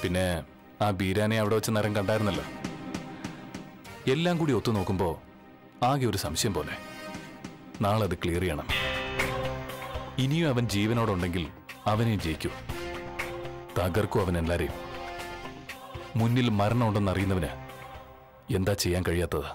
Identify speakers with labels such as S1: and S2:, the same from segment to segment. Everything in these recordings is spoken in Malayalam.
S1: പിന്നെ ആ ബീരാനെ അവിടെ വെച്ച് നേരം കണ്ടായിരുന്നല്ലോ എല്ലാം കൂടി ഒത്തു നോക്കുമ്പോൾ ആകെ ഒരു സംശയം പോലെ നാളെ അത് ക്ലിയർ ചെയ്യണം ഇനിയും അവൻ ജീവനോടുണ്ടെങ്കിൽ അവനെ ജയിക്കൂ തകർക്കും അവൻ എല്ലാരെയും മുന്നിൽ മരണമുണ്ടെന്ന് അറിയുന്നവന് എന്താ ചെയ്യാൻ കഴിയാത്തത്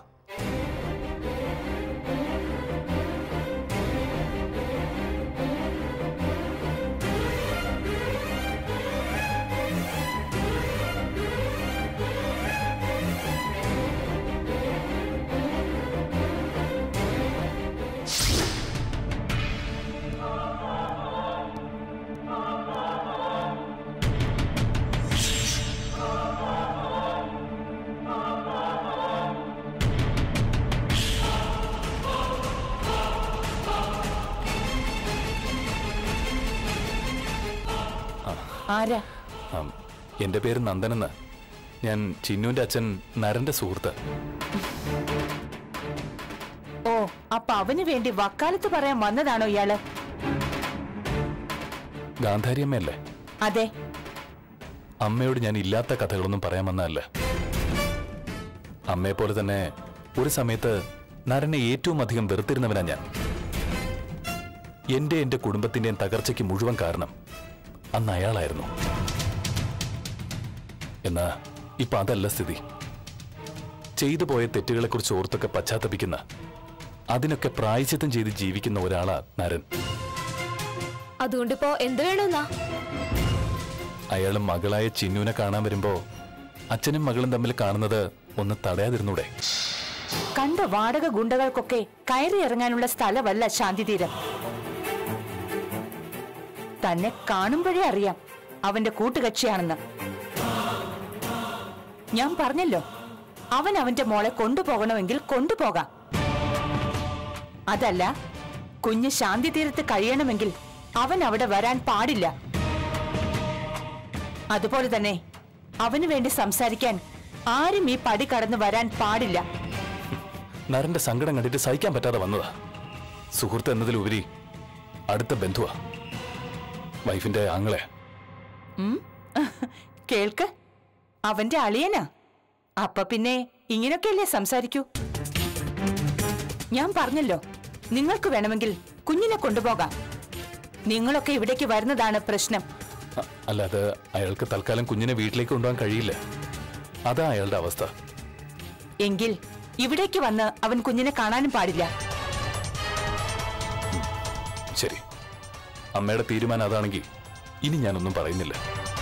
S2: ആരാ
S1: ആം, എന്റെ പേര് നന്ദനെന്ന് ഞാൻ ചിന്നുവിന്റെ അച്ഛൻ നരന്റെ സുഹൃത്ത്
S2: ഓ അപ്പൊ അവന് വേണ്ടി വക്കാലത്ത് പറയാൻ വന്നതാണോ ഇയാള്
S1: ഗാന്ധാരിയമ്മയല്ലേ
S2: അതെ
S1: അമ്മയോട് ഞാൻ ഇല്ലാത്ത കഥകളൊന്നും പറയാൻ വന്നതല്ല അമ്മയെ പോലെ തന്നെ ഒരു സമയത്ത് നരനെ ഏറ്റവും അധികം വെറുത്തിരുന്നവനാ ഞാൻ എന്റെ എന്റെ കുടുംബത്തിന്റെയും തകർച്ചയ്ക്ക് മുഴുവൻ കാരണം അന്ന് അയാളായിരുന്നു എന്നാ ഇപ്പൊ അതല്ല സ്ഥിതി ചെയ്തു പോയ തെറ്റുകളെക്കുറിച്ച് ഓർത്തൊക്കെ പശ്ചാത്തപിക്കുന്ന അതിനൊക്കെ പ്രായച്ചിത്തം ചെയ്ത് ജീവിക്കുന്ന ഒരാളാ നരൻ
S3: അതുകൊണ്ടിപ്പോ എന്ത് വേണമെന്നാ
S1: അയാൾ മകളായ ചിന്നുവിനെ കാണാൻ വരുമ്പോ അച്ഛനും മകളും തമ്മിൽ കാണുന്നത് ഒന്ന് തടയാതിരുന്നൂടെ
S2: കണ്ട വാടക ഗുണ്ടകൾക്കൊക്കെ കയറി ഇറങ്ങാനുള്ള സ്ഥലമല്ല ശാന്തിതീരം തന്നെ കാണുമ്പോഴേ അറിയാം അവന്റെ കൂട്ടുകക്ഷിയാണെന്ന് ഞാൻ പറഞ്ഞല്ലോ അവൻ അവന്റെ മോളെ കൊണ്ടുപോകണമെങ്കിൽ കൊണ്ടുപോകാം അതല്ല കുഞ്ഞ് ശാന്തി തീരത്ത് കഴിയണമെങ്കിൽ അവൻ അവിടെ വരാൻ പാടില്ല അതുപോലെ തന്നെ അവന് വേണ്ടി സംസാരിക്കാൻ ആരും ഈ പടി കടന്നു വരാൻ പാടില്ല
S1: നരന്റെ സങ്കടം കണ്ടിട്ട് സഹിക്കാൻ പറ്റാതെ വന്നതാ സുഹൃത്ത് എന്നതിലുപരി അടുത്ത ബന്ധുവാ വൈഫിന്റെ ആങ്ങളെ
S2: ഉം? കേൾക്ക് അവന്റെ അളിയനാ അപ്പൊ പിന്നെ ഇങ്ങനൊക്കെയല്ലേ സംസാരിക്കൂ ഞാൻ പറഞ്ഞല്ലോ നിങ്ങൾക്ക് വേണമെങ്കിൽ കുഞ്ഞിനെ കൊണ്ടുപോകാം നിങ്ങളൊക്കെ ഇവിടേക്ക് വരുന്നതാണ് പ്രശ്നം
S1: അ- അല്ലാതെ അയാൾക്ക് തൽക്കാലം കുഞ്ഞിനെ വീട്ടിലേക്ക് കൊണ്ടുപോകാൻ കഴിയില്ല അതാ അയാളുടെ അവസ്ഥ
S2: എങ്കിൽ ഇവിടേക്ക് വന്ന് അവൻ കുഞ്ഞിനെ കാണാനും പാടില്ല
S1: ശരി അമ്മയുടെ തീരുമാനം അതാണെങ്കിൽ ഇനി ഞാനൊന്നും പറയുന്നില്ല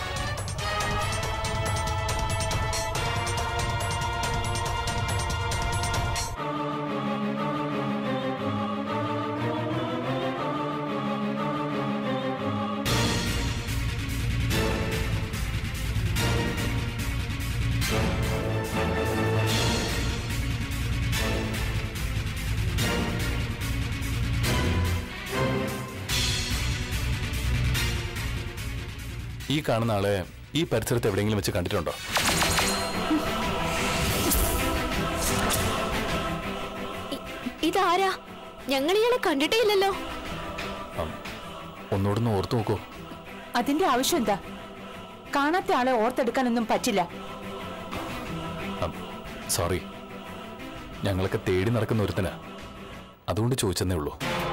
S1: ഈ കാണുന്ന ആളെ ഈ പരിസരത്ത് എവിടെയെങ്കിലും വെച്ച് കണ്ടിട്ടുണ്ടോ
S3: ഇ- ഇതാരാ ഞങ്ങൾ ഇയാളെ കണ്ടിട്ടേ ഇല്ലല്ലോ
S1: അം, ഒന്നുകൂടെ ഓർത്തു നോക്കൂ
S2: അതിന്റെ ആവശ്യം എന്താ കാണാത്ത ആളെ ഓർത്തെടുക്കാനൊന്നും പറ്റില്ല
S1: അം, സോറി ഞങ്ങളൊക്കെ തേടി നടക്കുന്ന ഒരുത്തനാ അതുകൊണ്ട് ചോദിച്ചെന്നേ ഉള്ളൂ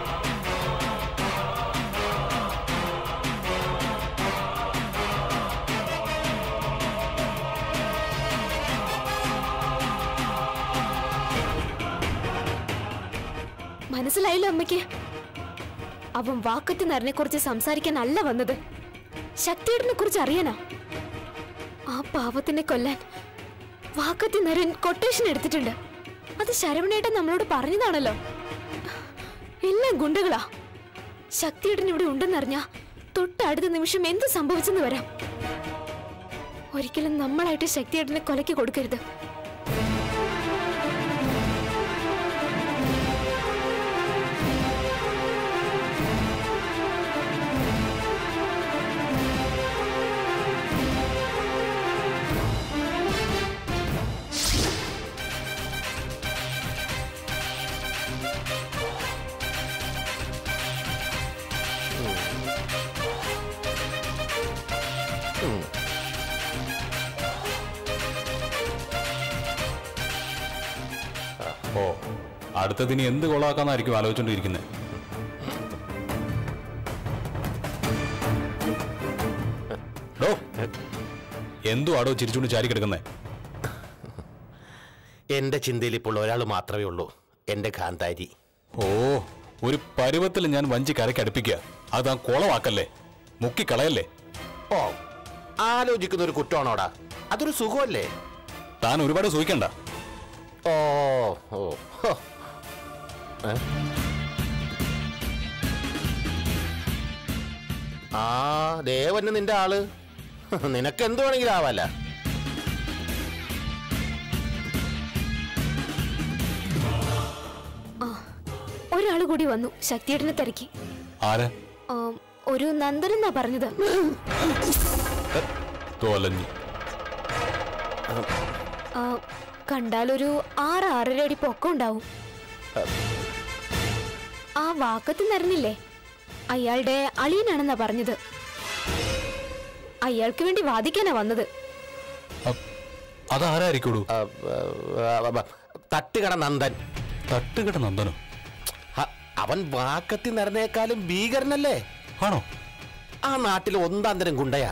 S3: മനസ്സിലായില്ലോ അമ്മയ്ക്ക് അവൻ വാക്കത്തി നരനെ കുറിച്ച് സംസാരിക്കാനല്ല വന്നത് ശക്തിയേട്ടനെ കുറിച്ച് അറിയാനാ ആ പാവത്തിനെ കൊല്ലാൻ വാക്കത്തി നരൻ കൊട്ടേഷൻ എടുത്തിട്ടുണ്ട് അത് ശരവണേട്ടൻ നമ്മളോട് പറഞ്ഞതാണല്ലോ എല്ലാം ഗുണ്ടകളാ ശക്തിയേട്ടൻ ഇവിടെ ഉണ്ടെന്നറിഞ്ഞാ തൊട്ടടുത്ത നിമിഷം എന്ത് സംഭവിച്ചെന്ന് വരാം ഒരിക്കലും നമ്മളായിട്ട് ശക്തിയേട്ടനെ കൊലയ്ക്ക് കൊടുക്കരുത്
S1: അടുത്തതിനി എന്ത് കൊളാക്കാന്നായിരിക്കും ആലോചിച്ചോണ്ടിരിക്കുന്നത് ഡോ എന്തു ആടോ ചിരിച്ചുകൊണ്ട് ചാരി കിടക്കുന്നേ
S4: എന്റെ ചിന്തയിൽ ഇപ്പോൾ ഒരാൾ മാത്രമേ ഉള്ളൂ എന്റെ കാന്താരി
S1: ഓ ഒരു പരുവത്തിൽ ഞാൻ വഞ്ചി കരയ്ക്ക് അടുപ്പിക്കുക അത് ആ കുളവാക്കല്ലേ മുക്കിക്കളയല്ലേ
S4: ഓ ആലോചിക്കുന്ന ഒരു കുറ്റമാണോടാ അതൊരു സുഖമല്ലേ
S1: താൻ ഒരുപാട് സൂഹിക്കണ്ട
S4: ഓ ഓ ഹോ. ഏ? ആ ദേവന് നിന്റെ ആള് നിനക്ക് എന്ത് വേണമെങ്കിലും ആവാല്ല
S3: ഒരാൾ കൂടി വന്നു ശക്തിയേട്ടനെ തിരക്കി
S1: ആര്
S3: ആ, ഒരു നന്ദനെന്നാ പറഞ്ഞത്
S1: തോലഞ്ഞി
S3: ആ, കണ്ടാലൊരു ആറ് ആറര അടി പൊക്കം ഉണ്ടാവും ആ വാക്കത്ത് നിറഞ്ഞില്ലേ അയാളുടെ അളിയനാണെന്നാ പറഞ്ഞത് അയാൾക്ക് വേണ്ടി വാദിക്കാനാ വന്നത്
S1: അ- അതാരായിരിക്കുള്ളൂ
S4: ആ, ആ, ആ, തട്ടുകട നന്ദൻ
S1: തട്ടുകെട്ട നന്ദനോ
S4: ഹ, അവൻ വാക്കത്തി നിറഞ്ഞേക്കാളും ഭീകരനല്ലേ
S1: ആണോ
S4: ആ നാട്ടിൽ ഒന്നാം തരം ഗുണ്ടയാ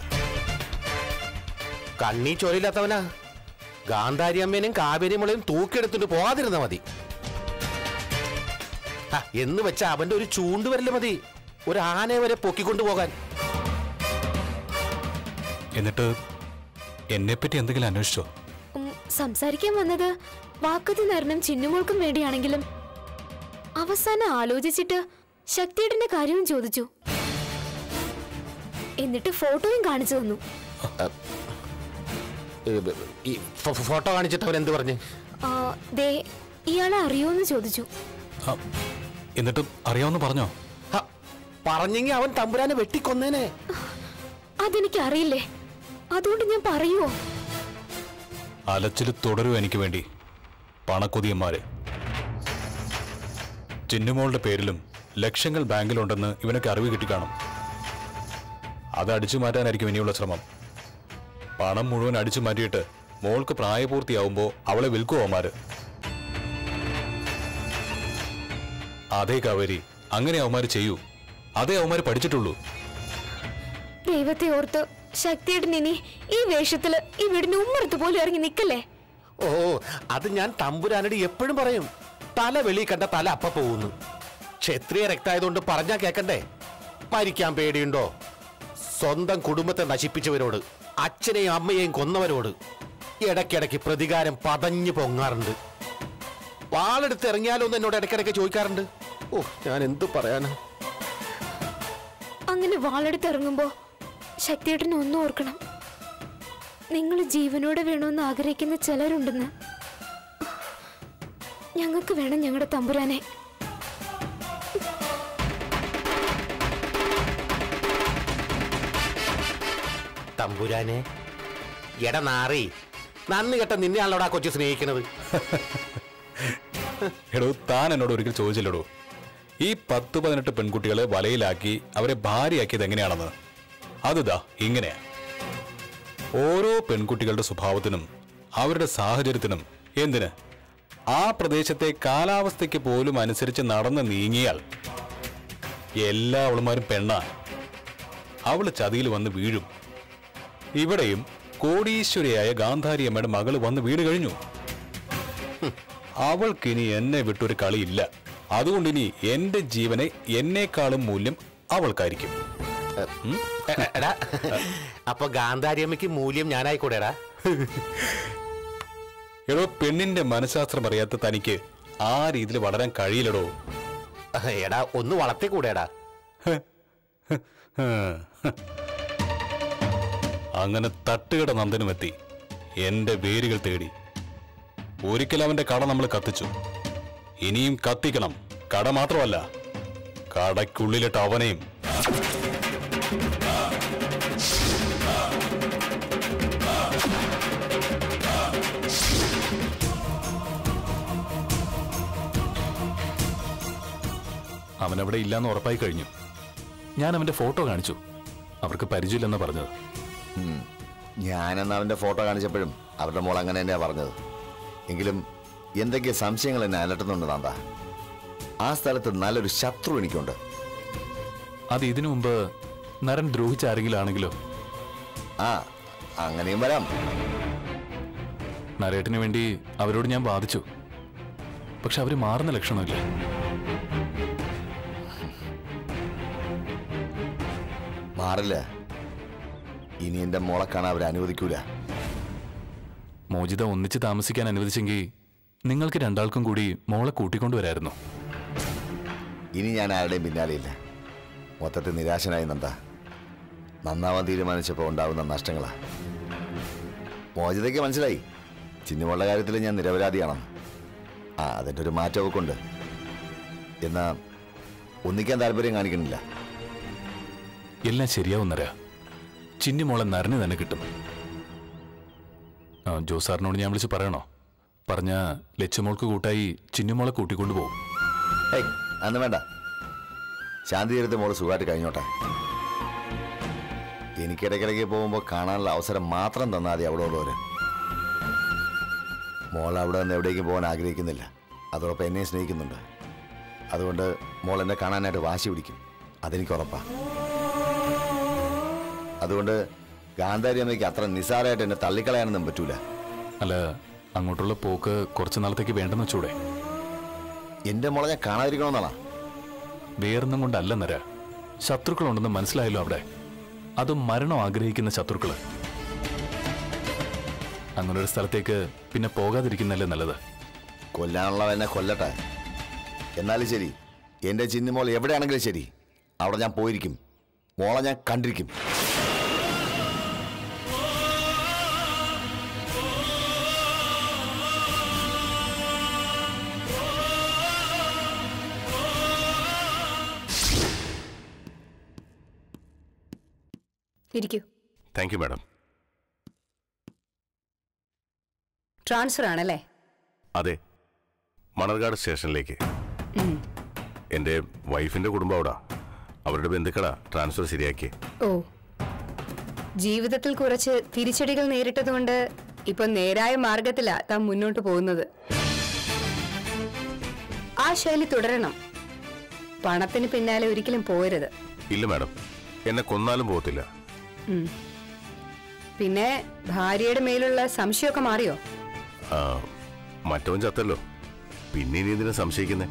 S4: കണ്ണീ ചോരയില്ലാത്തവനാ ഗാന്ധാരി അമ്മേനും കാവേരിമുളയും തൂക്കിയെടുത്തിട്ട് പോകാതിരുന്ന മതി ഹ, എന്ന് വെച്ച അവന്റെ ഒരു ചൂണ്ടുവരല് മതി ഒരു ആനയെ വരെ പൊക്കിക്കൊണ്ടു പോകാൻ
S1: എന്നിട്ട് എന്നെപ്പറ്റി എന്തെങ്കിലും അന്വേഷിച്ചോ
S3: ഉം, സംസാരിക്കാൻ വന്നത് വാക്കത്ത് നിറഞ്ഞം ചിന്നുമോൾക്കും വേണ്ടിയാണെങ്കിലും അവസാനം ആലോചിച്ചിട്ട് ശക്തിയേട്ടന്റെ കാര്യവും ചോദിച്ചു എന്നിട്ട് ഫോട്ടോയും കാണിച്ചു തന്നു
S4: ഏ, ബ- ഈ ഫോ- ഫോട്ടോ കാണിച്ചിട്ട് അവൻ എന്ത് പറഞ്ഞു
S3: ആ, ദേ ഇയാളെ അറിയോന്ന് ചോദിച്ചു
S1: അ, എന്നിട്ടും അറിയാമെന്ന് പറഞ്ഞോ
S4: ഹ, പറഞ്ഞെങ്കി അവൻ തമ്പുരാനെ വെട്ടിക്കൊന്നേനെ
S3: അതെനിക്ക് അറിയില്ലേ അതുകൊണ്ട് ഞാൻ പറയുവോ
S1: അലച്ചിൽ തുടരും എനിക്ക് വേണ്ടി പണക്കൊതിയന്മാര് ചിന്നുമോളുടെ പേരിലും ലക്ഷങ്ങൾ ബാങ്കിലുണ്ടെന്ന് ഇവനൊക്കെ അറിവ് കിട്ടിക്കാണും അത് അടിച്ചു മാറ്റാനായിരിക്കും ഇനിയുള്ള ശ്രമം പണം മുഴുവൻ അടിച്ചു മാറ്റിയിട്ട് മോൾക്ക് പ്രായപൂർത്തിയാവുമ്പോ അവളെ വിൽക്കും അവന്മാര് അതേ കാവേരി അങ്ങനെ അവന്മാര് ചെയ്യൂ അതേ അവന്മാര് പഠിച്ചിട്ടുള്ളൂ
S3: ദൈവത്തെ ഓർത്ത് ശക്തിയേട്ടൻ ഇനി ഈ വേഷത്തില് ഈ വീടിന് ഉമ്മറത്ത് പോലും ഇറങ്ങി നിക്കല്ലേ
S4: ഓ അത് ഞാൻ തമ്പുരാനോട് എപ്പോഴും പറയും തല വെളി കണ്ട തല അപ്പ പോകുന്നു ക്ഷത്രിയ രക്തായതുകൊണ്ട് പറഞ്ഞാ കേക്കണ്ടേ മരിക്കാൻ പേടിയുണ്ടോ സ്വന്തം കുടുംബത്തെ നശിപ്പിച്ചവരോട് അച്ഛനെയും അമ്മയെയും കൊന്നവരോട് ഇടയ്ക്കിടയ്ക്ക് പ്രതികാരം പതഞ്ഞു പൊങ്ങാറുണ്ട് വാളെടുത്ത് ഇറങ്ങിയാലോ എന്ന് എന്നോട് ഇടയ്ക്കിടയ്ക്ക് ചോദിക്കാറുണ്ട് ഓ ഞാൻ എന്തു പറയാനാ
S3: അങ്ങനെ വാളെടുത്ത് ഇറങ്ങുമ്പോ ശക്തിയേട്ടൻ ഒന്നും ഓർക്കണം നിങ്ങൾ ജീവനോടെ വേണമെന്ന് ആഗ്രഹിക്കുന്ന ചിലരുണ്ടെന്ന് ഞങ്ങൾക്ക് വേണം ഞങ്ങളുടെ തമ്പുരാനെ
S4: തമ്പുരാനെ എട നാറി നന്ദി കെട്ട നിന്നെയാണല്ലോടാ കൊച്ചു സ്നേഹിക്കണത്
S1: എടോ താൻ എന്നോട് ഒരിക്കൽ ചോദിച്ചില്ലടോ ഈ പത്ത് പതിനെട്ട് പെൺകുട്ടികളെ വലയിലാക്കി അവരെ ഭാര്യയാക്കിയത് എങ്ങനെയാണെന്ന് അതുതാ ഇങ്ങനെയാ ഓരോ പെൺകുട്ടികളുടെ സ്വഭാവത്തിനും അവരുടെ സാഹചര്യത്തിനും എന്തിന് ആ പ്രദേശത്തെ കാലാവസ്ഥയ്ക്ക് പോലും അനുസരിച്ച് നടന്ന് നീങ്ങിയാൽ എല്ലാ അവളുമാരും പെണ്ണാ അവള് ചതിയിൽ വന്ന് വീഴും ഇവിടെയും കോടീശ്വരിയായ ഗാന്ധാരിയമ്മയുടെ മകള് വന്ന് വീട് കഴിഞ്ഞു അവൾക്കിനി എന്നെ വിട്ടൊരു കളിയില്ല അതുകൊണ്ടിനി എന്റെ ജീവനെ എന്നേക്കാളും മൂല്യം അവൾക്കായിരിക്കും ഉം?
S4: എ- എടാ അപ്പൊ ഗാന്ധാരിയമ്മയ്ക്ക് മൂല്യം ഞാനായിക്കൂടെടാ
S1: എടോ പെണ്ണിന്റെ മനഃശാസ്ത്രം അറിയാത്ത തനിക്ക് ആ രീതിയിൽ വളരാൻ കഴിയില്ലടോ
S4: എടാ ഒന്ന് വളർത്തിക്കൂടെടാ
S1: അങ്ങനെ തട്ടുകട നന്ദനുമെത്തി എന്റെ വേരുകൾ തേടി ഒരിക്കൽ അവന്റെ കട നമ്മൾ കത്തിച്ചു ഇനിയും കത്തിക്കണം കട മാത്രമല്ല കടയ്ക്കുള്ളിലിട്ട് അവനെയും
S5: അവനവിടെ ഇല്ലാന്ന് ഉറപ്പായി കഴിഞ്ഞു ഞാൻ അവന്റെ ഫോട്ടോ കാണിച്ചു അവർക്ക് പരിചയമില്ലെന്നാ പറഞ്ഞത്
S6: ഞാനെന്ന് അവന്റെ ഫോട്ടോ കാണിച്ചപ്പോഴും അവരുടെ മോൾ അങ്ങനെ തന്നെയാ പറഞ്ഞത് എങ്കിലും എന്തൊക്കെ സംശയങ്ങൾ എന്നെ അലട്ടുന്നുണ്ട് നന്ദ ആ സ്ഥലത്ത് നല്ലൊരു ശത്രു എനിക്കുണ്ട്
S1: അത് ഇതിനു മുമ്പ് നരൻ ദ്രോഹിച്ച ആരെങ്കിലും ആണെങ്കിലോ
S6: ആ അങ്ങനെയും വരാം
S1: നരേട്ടന് വേണ്ടി അവരോട് ഞാൻ വാദിച്ചു പക്ഷെ അവര് മാറുന്ന ലക്ഷണമില്ല
S6: മാറില്ല ഇനി എന്റെ മോളെ കാണാൻ അവർ അനുവദിക്കൂല
S1: മോചിത ഒന്നിച്ച് താമസിക്കാൻ അനുവദിച്ചെങ്കിൽ നിങ്ങൾക്ക് രണ്ടാൾക്കും കൂടി മോളെ കൂട്ടിക്കൊണ്ടുവരായിരുന്നു
S6: ഇനി ഞാൻ ആരുടെയും പിന്നാലെയില്ല മൊത്തത്തിൽ നിരാശനായി നന്ദ നന്നാവാൻ തീരുമാനിച്ചപ്പോൾ ഉണ്ടാവുന്ന നഷ്ടങ്ങളാ മോചിതയ്ക്ക് മനസ്സിലായി ചിന്നുമോളുടെ കാര്യത്തിൽ ഞാൻ നിരപരാധിയാണെന്ന് ആ അതിൻ്റെ ഒരു മാറ്റമൊക്കെ ഉണ്ട് എന്നാ ഒന്നിക്കാൻ താല്പര്യം കാണിക്കണില്ല
S1: എല്ലാം ശരിയാവും നര ചിന്നി മോളെ നരന് തന്നെ കിട്ടും ആ, ജോസാറിനോട് ഞാൻ വിളിച്ച് പറയണോ പറഞ്ഞ ലച്ചുമോൾക്ക് കൂട്ടായി ചിന്നുമോളെ കൂട്ടിക്കൊണ്ടു പോകും
S6: ഏയ് അന്ന് വേണ്ട ശാന്തി തീരത്ത് മോള് സുഖമായിട്ട് കഴിഞ്ഞോട്ടെ എനിക്കിടയ്ക്കിടയ്ക്ക് പോകുമ്പോൾ കാണാനുള്ള അവസരം മാത്രം തന്നാൽ മതി അവിടെ ഉള്ളവര് മോൾ അവിടെ നിന്ന് എവിടേക്കും പോകാൻ ആഗ്രഹിക്കുന്നില്ല അതോടൊപ്പം എന്നെ സ്നേഹിക്കുന്നുണ്ട് അതുകൊണ്ട് മോൾ എന്നെ കാണാനായിട്ട് വാശി പിടിക്കും അതെനിക്ക് ഉറപ്പാ അതുകൊണ്ട് ഗാന്ധാരി അമ്മയ്ക്ക് അത്ര നിസ്സാരമായിട്ട് എന്നെ തള്ളിക്കളയാനൊന്നും പറ്റൂല
S1: അല്ല അങ്ങോട്ടുള്ള പോക്ക് കുറച്ച് നാളത്തേക്ക് വേണ്ടെന്ന് വെച്ചൂടെ
S6: എന്റെ മോളെ ഞാൻ കാണാതിരിക്കണമെന്നാണോ
S1: വേറൊന്നും കൊണ്ടല്ല നര ശത്രുക്കളുണ്ടെന്ന് മനസ്സിലായല്ലോ അവിടെ അതും മരണം ആഗ്രഹിക്കുന്ന ശത്രുക്കള് അങ്ങനെ ഒരു സ്ഥലത്തേക്ക് പിന്നെ പോകാതിരിക്കുന്നല്ലേ നല്ലത്
S6: കൊല്ലാനുള്ളവ എന്നെ കൊല്ലട്ടെ എന്നാലും ശരി എന്റെ ചിന്നുമോൾ എവിടെയാണെങ്കിലും ശരി അവിടെ ഞാൻ പോയിരിക്കും മോളെ ഞാൻ കണ്ടിരിക്കും
S7: ഇരിക്കൂ
S8: താങ്ക് യു മാഡം
S7: ട്രാൻസ്ഫർ ആണല്ലേ
S8: അതെ മണർകാട് സ്റ്റേഷനിലേക്ക് എൻ്റെ വൈഫിൻ്റെ കുടുംബം അവിടെ അവരുടെ ബന്ധുക്കളാ ട്രാൻസ്ഫർ ശരിയാക്കി
S7: ഓ ജീവിതത്തിൽ കുറച്ച് തിരിച്ചടികൾ നേരിട്ടതുകൊണ്ട് ഇപ്പൊ നേരായ മാർഗത്തിലാ താൻ മുന്നോട്ട് പോകുന്നത് ആ ശൈലി തുടരണം പണത്തിന് പിന്നാലെ ഒരിക്കലും പോരുത്
S8: ഇല്ല മാഡം എന്നെ കൊന്നാലും പോകത്തില്ല
S7: ഉം. പിന്നെ ഭാര്യയുടെ മേലുള്ള സംശയമൊക്കെ മാറിയോ
S8: ആ, മറ്റവൻ ചത്തല്ലോ പിന്നെ ഇനി എന്തിനാ സംശയിക്കുന്നേ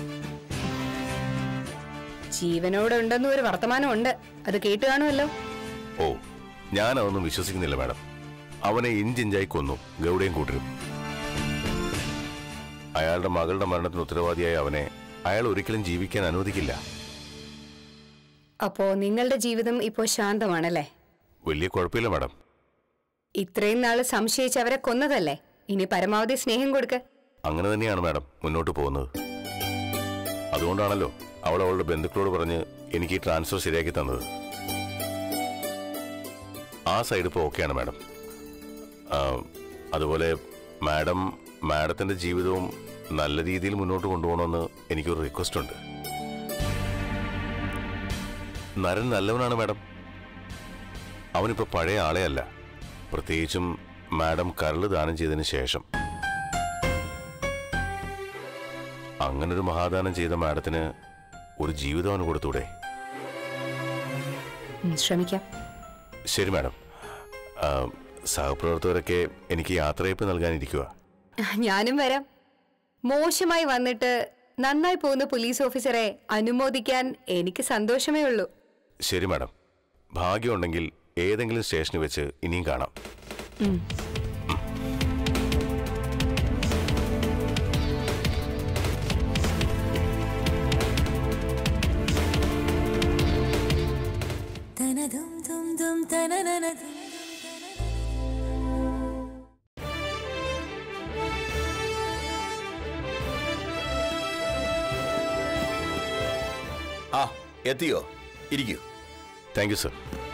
S7: ജീവനോടെ ഉണ്ടെന്നും ഒരു വർത്തമാനം ഉണ്ട് അത് കേട്ട് കാണുമല്ലോ
S8: ഓ ഞാൻ അതൊന്നും വിശ്വസിക്കുന്നില്ല മാഡം അവനെ ഇഞ്ചിഞ്ചായി കൊന്നു ഗൗഡയും കൂട്ടരും അയാളുടെ മകളുടെ മരണത്തിന് ഉത്തരവാദിയായ അവനെ അയാൾ ഒരിക്കലും ജീവിക്കാൻ അനുവദിക്കില്ല
S7: അപ്പോ നിങ്ങളുടെ ജീവിതം ഇപ്പോ ശാന്തമാണല്ലേ
S8: വലിയ കുഴപ്പമില്ല മാഡം
S7: ഇത്രയും നാള് സംശയിച്ച് അവരെ കൊന്നതല്ലേ ഇനി പരമാവധി സ്നേഹം കൊടുക്ക
S8: അങ്ങനെ തന്നെയാണ് മാഡം മുന്നോട്ട് പോകുന്നത് അതുകൊണ്ടാണല്ലോ അവൾ അവളുടെ ബന്ധുക്കളോട് പറഞ്ഞ് എനിക്ക് ഈ ട്രാൻസ്ഫർ ശരിയാക്കി തന്നത് ആ സൈഡ് ഇപ്പോൾ ഓക്കെയാണ് മാഡം ആ, അതുപോലെ മാഡം മാഡത്തിന്റെ ജീവിതവും നല്ല രീതിയിൽ മുന്നോട്ട് കൊണ്ടുപോകണമെന്ന് എനിക്കൊരു റിക്വസ്റ്റ് ഉണ്ട് നരൻ നല്ലവനാണ് മാഡം അവനിപ്പോൾ പഴയ ആളെ അല്ല പ്രത്യേകിച്ചും മാഡം കരള് ദാനം ചെയ്തതിന് ശേഷം അങ്ങനൊരു മഹാദാനം ചെയ്ത മാഡത്തിന് ഒരു ജീവിതം അവന് കൊടുത്തൂടെ
S7: ഉം, ശ്രമിക്കാം
S8: ശരി മാഡം ആ, സഹപ്രവർത്തകരൊക്കെ എനിക്ക് യാത്രയപ്പ് നൽകാനിരിക്കുക
S7: ഞാനും വരാം മോശമായി വന്നിട്ട് നന്നായി പോകുന്ന പോലീസ് ഓഫീസറെ അനുമോദിക്കാൻ എനിക്ക് സന്തോഷമേ ഉള്ളൂ
S8: ശരി മാഡം ഭാഗ്യമുണ്ടെങ്കിൽ ഏതെങ്കിലും സ്റ്റേഷനിൽ വെച്ച് ഇനിയും കാണാം
S6: ആ എത്തിയോ ഇരിക്കൂ
S8: താങ്ക് യു സർ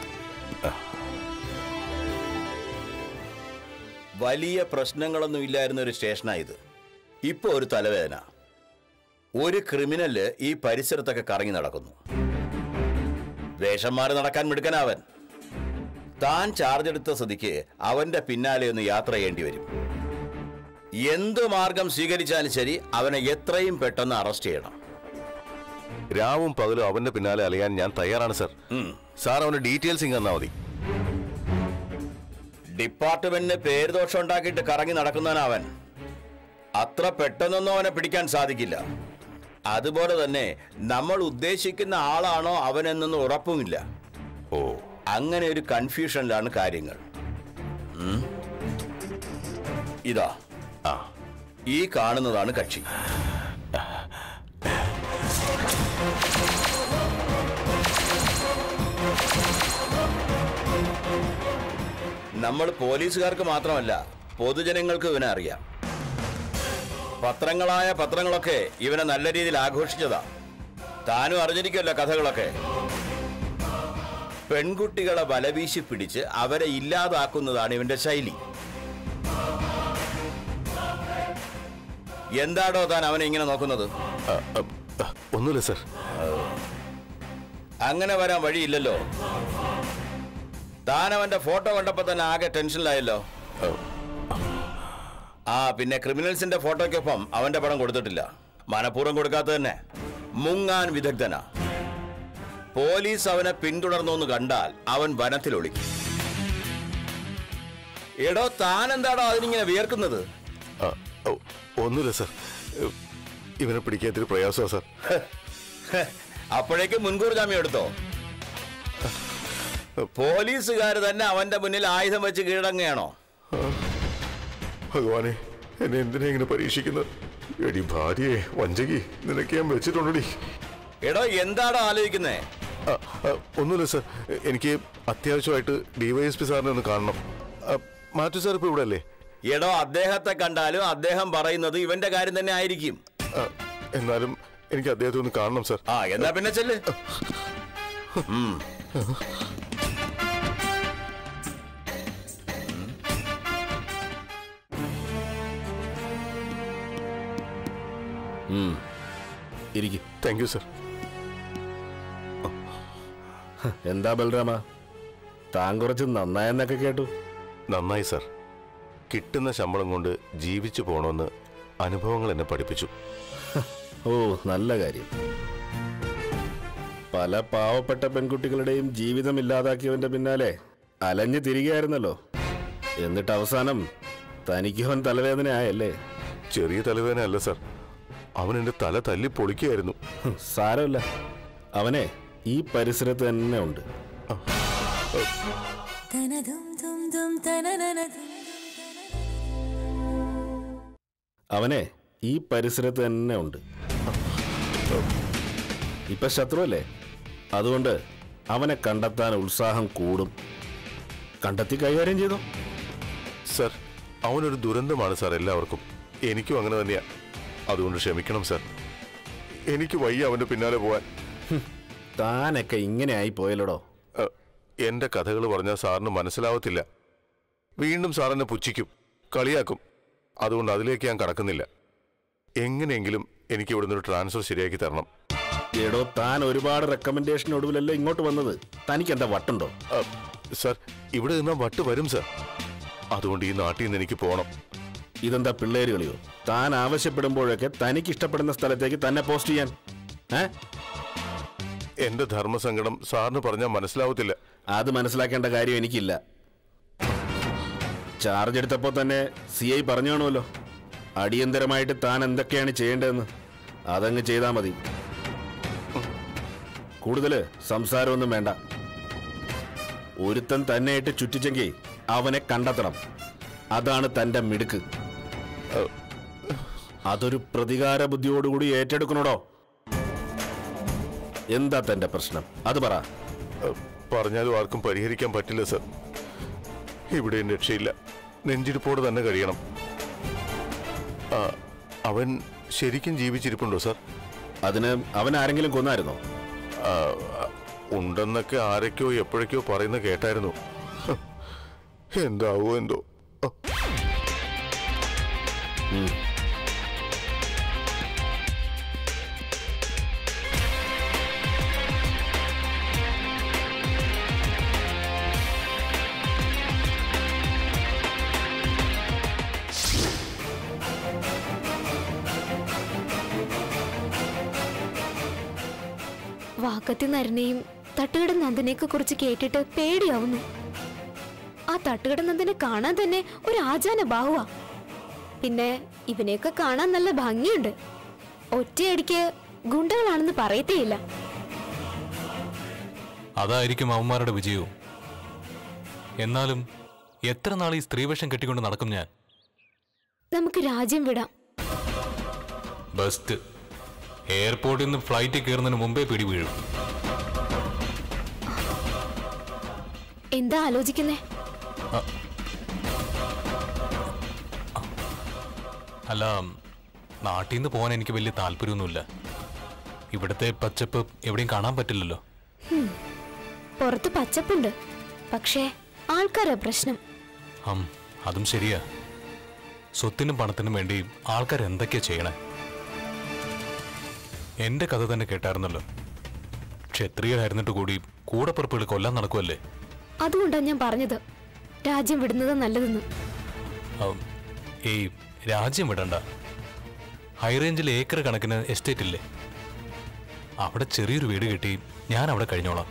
S9: വലിയ പ്രശ്നങ്ങളൊന്നും ഇല്ലായിരുന്ന ഒരു സ്റ്റേഷനായത് ഇപ്പൊ ഒരു തലവേദന ഒരു ക്രിമിനല് ഈ പരിസരത്തൊക്കെ കറങ്ങി നടക്കുന്നു വേഷം മാറി നടക്കാൻ മിടുക്കനാവൻ താൻ ചാർജ് എടുത്ത സ്ഥിതിക്ക് അവന്റെ പിന്നാലെ ഒന്ന് യാത്ര ചെയ്യേണ്ടി വരും എന്ത് മാർഗം സ്വീകരിച്ചാലും ശരി അവനെ എത്രയും പെട്ടെന്ന് അറസ്റ്റ് ചെയ്യണം
S8: രാവും പകലും അവന്റെ പിന്നാലെ അലയാൻ ഞാൻ തയ്യാറാണ് സർ സാർ അവന്റെ ഡീറ്റെയിൽസ് ഇങ്ങ് തന്നാ മതി
S9: ഡിപ്പാർട്ട്മെന്റിന് പേര് ദോഷം ഉണ്ടാക്കിയിട്ട് കറങ്ങി നടക്കുന്നവൻ അവൻ അത്ര പെട്ടെന്നൊന്നും അവനെ പിടിക്കാൻ സാധിക്കില്ല അതുപോലെ തന്നെ നമ്മൾ ഉദ്ദേശിക്കുന്ന ആളാണോ അവനെന്നൊന്നും ഉറപ്പുമില്ല
S8: ഓ
S9: അങ്ങനെ ഒരു കൺഫ്യൂഷനിലാണ് കാര്യങ്ങൾ ഉം. ഇതാ
S8: ആ
S9: ഈ കാണുന്നതാണ് കക്ഷി നമ്മൾ പോലീസുകാർക്ക് മാത്രമല്ല പൊതുജനങ്ങൾക്ക് ഇവനെ അറിയാം പത്രങ്ങളായ പത്രങ്ങളൊക്കെ ഇവനെ നല്ല രീതിയിൽ ആഘോഷിച്ചതാ താനും അറിഞ്ഞിരിക്കുമല്ലോ കഥകളൊക്കെ പെൺകുട്ടികളെ വലവീശി പിടിച്ച് അവരെ ഇല്ലാതാക്കുന്നതാണ് ഇവന്റെ ശൈലി എന്താടോ താൻ അവനെ ഇങ്ങനെ നോക്കുന്നത്
S8: ആ, ആ, ആ, ഒന്നുമില്ല സർ
S9: അങ്ങനെ വരാൻ വഴിയില്ലല്ലോ താൻ അവന്റെ ഫോട്ടോ കണ്ടപ്പോ തന്നെ ആകെ ടെൻഷനിലായല്ലോ ആ പിന്നെ ക്രിമിനൽസിന്റെ ഫോട്ടോയ്ക്കൊപ്പം അവന്റെ പടം കൊടുത്തിട്ടില്ല മനഃപൂർവ്വം കൊടുക്കാത്ത തന്നെ മുങ്ങാൻ വിദഗ്ധനാ പോലീസ് അവനെ പിന്തുടർന്നു എന്ന് കണ്ടാൽ അവൻ വനത്തിൽ ഒളിക്കും എടോ താൻ എന്താടോ അതിനിങ്ങനെ വിയർക്കുന്നത്
S8: ആ, ഓ, ഒന്നുമില്ല സർ ഇവനെ പിടിക്കാൻ ഇത്തിരി പ്രയാസമാണ് സർ
S9: ഹെ, അപ്പോഴേക്കും മുൻകൂർ ജാമ്യം എടുത്തോ പോലീസുകാർ തന്നെ അവന്റെ മുന്നിൽ ആയുധം വെച്ച് കീഴടങ്ങുകയാണോ
S8: ഭഗവാനെ എന്നെ എന്തിനാ ഇങ്ങനെ പരീക്ഷിക്കുന്നത് എടി ഭാര്യയെ വഞ്ചകി നിനക്ക് ഞാൻ വെച്ചിട്ടുണ്ടടി
S9: എടോ എന്താടോ ആലോചിക്കുന്നേ
S8: ആ, ആ, ഒന്നുമില്ല സർ എനിക്ക് അത്യാവശ്യമായിട്ട് ഡിവൈഎസ്പി സാറിനെ ഒന്ന് കാണണം ആ, മാത്യു സാർ ഇപ്പോൾ ഇവിടെ അല്ലേ
S9: എടോ അദ്ദേഹത്തെ കണ്ടാലും അദ്ദേഹം പറയുന്നത് ഇവന്റെ കാര്യം തന്നെ ആയിരിക്കും
S8: ആ, എന്നാലും എനിക്ക് അദ്ദേഹത്തെ ഒന്ന് കാണണം സർ
S9: ആ എന്നാ പിന്നെ ചെല്ല് ഉം.
S4: ഇരിക്കും
S8: താങ്ക് യു സർ
S4: എന്താ ബലരാമ താൻ കുറച്ച് നന്നായെന്നൊക്കെ കേട്ടു
S8: നന്നായി സർ കിട്ടുന്ന ശമ്പളം കൊണ്ട് ജീവിച്ചു പോകണമെന്ന് അനുഭവങ്ങൾ എന്നെ പഠിപ്പിച്ചു
S4: ഓ നല്ല കാര്യം പല പാവപ്പെട്ട പെൺകുട്ടികളുടെയും ജീവിതം ഇല്ലാതാക്കിയവന്റെ പിന്നാലെ അലഞ്ഞു തിരികെയായിരുന്നല്ലോ എന്നിട്ട് അവസാനം തനിക്ക് അവൻ തലവേദന ആയല്ലേ
S8: ചെറിയ തലവേദന അല്ല സർ അവൻ എന്റെ തല തല്ലി പൊളിക്കുകയായിരുന്നു
S4: ഹും, സാരമില്ല അവനെ ഈ പരിസരത്ത് തന്നെ ഉണ്ട് അവനെ ഈ പരിസരത്ത് തന്നെ ഉണ്ട് ഇപ്പൊ ശത്രുവല്ലേ അതുകൊണ്ട് അവനെ കണ്ടെത്താൻ ഉത്സാഹം കൂടും കണ്ടെത്തി കൈകാര്യം ചെയ്തോ
S8: സർ അവനൊരു ദുരന്തമാണ് സാർ എല്ലാവർക്കും എനിക്കും അങ്ങനെ തന്നെയാ അതുകൊണ്ട് ക്ഷമിക്കണം സർ എനിക്ക് വയ്യ അവന്റെ പിന്നാലെ പോവാൻ
S4: താനൊക്കെ ഇങ്ങനെ ആയി പോയല്ലോടോ
S8: അ, എന്റെ കഥകൾ പറഞ്ഞാൽ സാറിന് മനസ്സിലാവത്തില്ല വീണ്ടും സാറിനെ പുച്ഛിക്കും കളിയാക്കും അതുകൊണ്ട് അതിലേക്ക് ഞാൻ കടക്കുന്നില്ല എങ്ങനെയെങ്കിലും എനിക്ക് ഇവിടുന്ന് ഒരു ട്രാൻസ്ഫർ ശരിയാക്കി തരണം
S4: എടോ താൻ ഒരുപാട് റെക്കമെൻഡേഷൻ ഒടുവിലല്ലേ ഇങ്ങോട്ട് വന്നത് തനിക്ക് എന്താ വട്ടുണ്ടോ
S8: അ, സർ ഇവിടെ നിന്നാ വട്ട് വരും സർ അതുകൊണ്ട് ഈ നാട്ടിൽ നിന്ന് എനിക്ക് പോകണം
S4: ഇതെന്താ പിള്ളേര് കളിയോ താൻ ആവശ്യപ്പെടുമ്പോഴൊക്കെ തനിക്ക് ഇഷ്ടപ്പെടുന്ന സ്ഥലത്തേക്ക് തന്നെ പോസ്റ്റ് ചെയ്യാൻ ഏ
S8: എന്റെ ധർമ്മസങ്കടം സാറിന് പറഞ്ഞാൽ മനസ്സിലാവത്തില്ല
S4: അത് മനസ്സിലാക്കേണ്ട കാര്യം എനിക്കില്ല ചാർജ് എടുത്തപ്പോൾ തന്നെ സി ഐ പറഞ്ഞു കാണുമല്ലോ അടിയന്തരമായിട്ട് താൻ എന്തൊക്കെയാണ് ചെയ്യേണ്ടതെന്ന് അതങ്ങ് ചെയ്താൽ മതി കൂടുതൽ സംസാരമൊന്നും വേണ്ട ഒരുത്തൻ തന്നെയായിട്ട് ചുറ്റിച്ചെങ്കിൽ അവനെ കണ്ടെത്തണം അതാണ് തന്റെ മിടുക്ക് അതൊരു പ്രതികാര ബുദ്ധിയോടുകൂടി ഏറ്റെടുക്കണോടോ എന്താ തന്റെ പ്രശ്നം അത് പറ
S8: അ, പറഞ്ഞാലും ആർക്കും പരിഹരിക്കാൻ പറ്റില്ല സർ ഇവിടെയും രക്ഷയില്ല നെഞ്ചിരിപ്പോട് തന്നെ കഴിയണം ആ, അവൻ ശരിക്കും ജീവിച്ചിരിപ്പുണ്ടോ സർ
S4: അതിന് അവൻ ആരെങ്കിലും കൊന്നായിരുന്നോ
S8: ആ, ഉണ്ടെന്നൊക്കെ ആരൊക്കെയോ എപ്പോഴൊക്കെയോ പറയുന്ന കേട്ടായിരുന്നു ഹ്, എന്താവോ എന്തോ ആ,
S3: വാക്കത്തി നരനെയും തട്ടുകട നന്ദനെയൊക്കെ കുറിച്ച് കേട്ടിട്ട് പേടിയാവുന്നു ആ തട്ടുകട നന്ദനെ കാണാൻ തന്നെ ഒരു ആചാന ബാഹുവാ പിന്നെ ഇവനെയൊക്കെ കാണാൻ നല്ല ഭംഗിയുണ്ട് ഒറ്റയടിക്ക് ഗുണ്ടകളാണെന്ന് പറയത്തേയില്ല
S1: അതായിരിക്കും അവന്മാരുടെ വിജയവും എന്നാലും എത്ര നാൾ ഈ സ്ത്രീവേഷം കെട്ടിക്കൊണ്ട് നടക്കും ഞാൻ
S3: നമുക്ക് രാജ്യം വിടാം
S1: ബെസ്റ്റ് എയർപോർട്ടിൽ നിന്ന് ഫ്ലൈറ്റിൽ കയറുന്നതിന് മുമ്പേ പിടി വീഴും
S3: എന്താ ആലോചിക്കുന്നേ
S1: അല്ല നാട്ടിൽ നിന്ന് പോകാൻ എനിക്ക് വലിയ താല്പര്യമൊന്നുമില്ല ഇവിടുത്തെ പച്ചപ്പ് എവിടെയും കാണാൻ പറ്റില്ലല്ലോ
S3: പുറത്ത് പച്ചപ്പുണ്ട് പക്ഷേ ആൾക്കാരാ പ്രശ്നം
S1: ഹം അതും ശരിയാ സ്വത്തിനും പണത്തിനും വേണ്ടി ആൾക്കാർ എന്തൊക്കെയാ ചെയ്യണേ എന്റെ കഥ തന്നെ കേട്ടായിരുന്നല്ലോ ക്ഷത്രിയരായിരുന്നിട്ട് കൂടി കൂടപ്പുറപ്പുകൾ കൊല്ലാൻ നടക്കുമല്ലേ
S3: അതുകൊണ്ടാണ് ഞാൻ പറഞ്ഞത് രാജ്യം വിടുന്നത് നല്ലതെന്ന്
S1: ഉം, ഏയ് രാജ്യം വിടണ്ട ഹൈറേഞ്ചിൽ ഏക്കർ കണക്കിന് എസ്റ്റേറ്റ് ഇല്ലേ അവിടെ ചെറിയൊരു വീട് കിട്ടി ഞാൻ അവിടെ കഴിഞ്ഞോളാം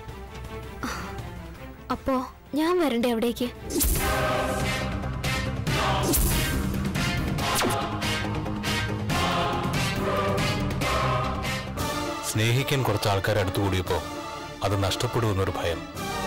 S3: അപ്പോ ഞാൻ വരണ്ടേ അവിടേക്ക്
S1: സ്നേഹിക്കാൻ കുറച്ച് ആൾക്കാർ അടുത്തു കൂടിയപ്പോ അത് നഷ്ടപ്പെടുമെന്നൊരു ഭയം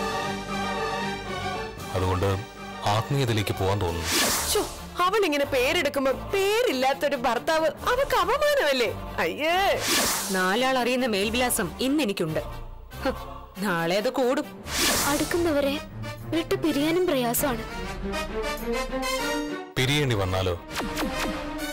S1: അതുകൊണ്ട് ആത്മീയതയിലേക്ക് പോകാൻ തോന്നുന്നു
S10: ശ്ശോ, അവളിങ്ങനെ പേരെടുക്കുമ്പോ പേരില്ലാത്തൊരു ഭർത്താവ് അവക്ക് അപമാനമല്ലേ അയ്യേ
S7: നാലാൾ അറിയുന്ന മേൽവിലാസം ഇന്ന് എനിക്കുണ്ട് ഹ്, നാളെ അത് കൂടും
S3: അടുക്കുന്നവരെ വിട്ടു പിരിയാനും പ്രയാസമാണ്
S1: പിരിയേണ്ടി വന്നാലോ